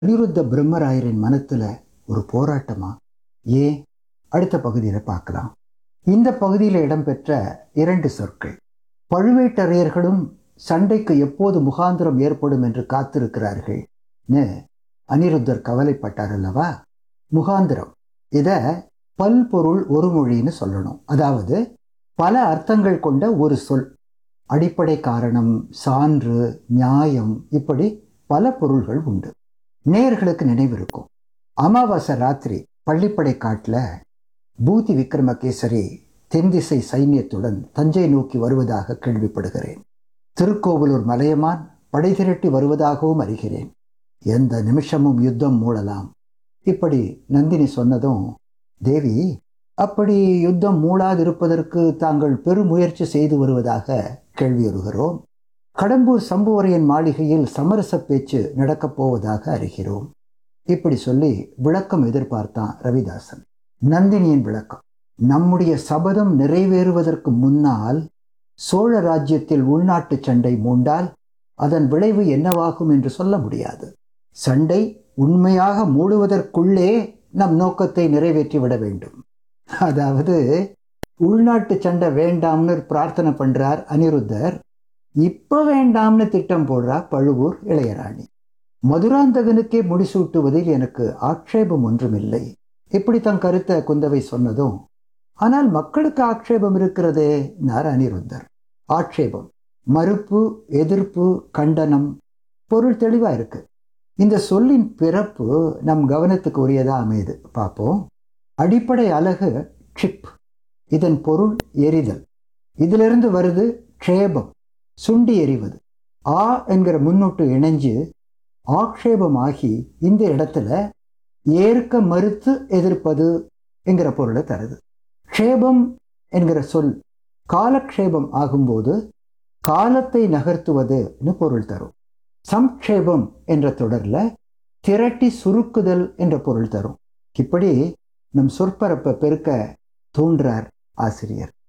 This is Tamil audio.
அனிருத்த பிரம்மராயரின் மனத்துல ஒரு போராட்டமா ஏன் அடுத்த பகுதியில் பார்க்கலாம் இந்த பகுதியில் இடம்பெற்ற இரண்டு சொற்கள் பழுவேட்டரையர்களும் சண்டைக்கு எப்போது முகாந்திரம் ஏற்படும் என்று காத்திருக்கிறார்கள் அனிருத்தர் கவலைப்பட்டார் அல்லவா முகாந்திரம் இத பல்பொருள் ஒரு மொழின்னு சொல்லணும் அதாவது பல அர்த்தங்கள் கொண்ட ஒரு சொல் அடிப்படை காரணம் சான்று நியாயம் இப்படி பல பொருள்கள் உண்டு நேயர்களுக்கு நினைவிருக்கும் அமாவாசை ராத்திரி பள்ளிப்படை காட்டில் பூதி விக்ரமகேசரி தென்திசை சைன்யத்துடன் தஞ்சை நோக்கி வருவதாக கேள்விப்படுகிறேன் திருக்கோவிலூர் மலையமான் படை திரட்டி வருவதாகவும் அறிகிறேன் எந்த நிமிஷமும் யுத்தம் மூடலாம் இப்படி நந்தினி சொன்னதும் தேவி அப்படி யுத்தம் மூடாதிருப்பதற்கு தாங்கள் பெருமுயற்சி செய்து வருவதாக கேள்வியுறுகிறோம் கடம்பூர் சம்புவரையன் மாளிகையில் சமரச பேச்சு நடக்கப் போவதாக அறிகிறோம் இப்படி சொல்லி விளக்கம் எதிர்பார்த்தான் ரவிதாசன் நந்தினியின் விளக்கம் நம்முடைய சபதம் நிறைவேறுவதற்கு முன்னால் சோழ ராஜ்யத்தில் உள்நாட்டு சண்டை மூண்டால் அதன் விளைவு என்னவாகும் என்று சொல்ல முடியாது சண்டை உண்மையாக மூடுவதற்குள்ளே நம் நோக்கத்தை நிறைவேற்றி விட வேண்டும் அதாவது உள்நாட்டு சண்டை வேண்டாம்னு பிரார்த்தனை பண்றார் அனிருத்தர் இப்ப வேண்டாம்னு திட்டம் போடுறா பழுவூர் இளையராணி மதுராந்தகனுக்கே முடிசூட்டுவதில் எனக்கு ஆட்சேபம் ஒன்றுமில்லை இப்படி தன் கருத்தை குந்தவை சொன்னதும் ஆனால் மக்களுக்கு ஆட்சேபம் இருக்கிறதே நார் அனிருத்தர் ஆட்சேபம் மறுப்பு எதிர்ப்பு கண்டனம் பொருள் தெளிவா இருக்கு இந்த சொல்லின் பிறப்பு நம் கவனத்துக்கு உரியதா அமையுது பார்ப்போம் அடிப்படை அலகு ட்ரிப் இதன் பொருள் எரிதல் இதிலிருந்து வருது க்ஷேபம் சுண்டி எறிவது ஆ என்கிற முன்னொட்டு இணைஞ்சு ஆக்ஷேபமாகி இந்த இடத்துல ஏற்க மறுத்து எதிர்ப்பது என்கிற பொருளை தருது க்ஷேபம் என்கிற சொல் காலக்ஷேபம் ஆகும்போது காலத்தை நகர்த்துவதுன்னு பொருள் தரும் சம்க்ஷேபம் என்ற தொடர்ல திரட்டி சுருக்குதல் என்ற பொருள் தரும் இப்படி நம் சொற்பரப்பை பெருக்க தூண்டுறார் ஆசிரியர்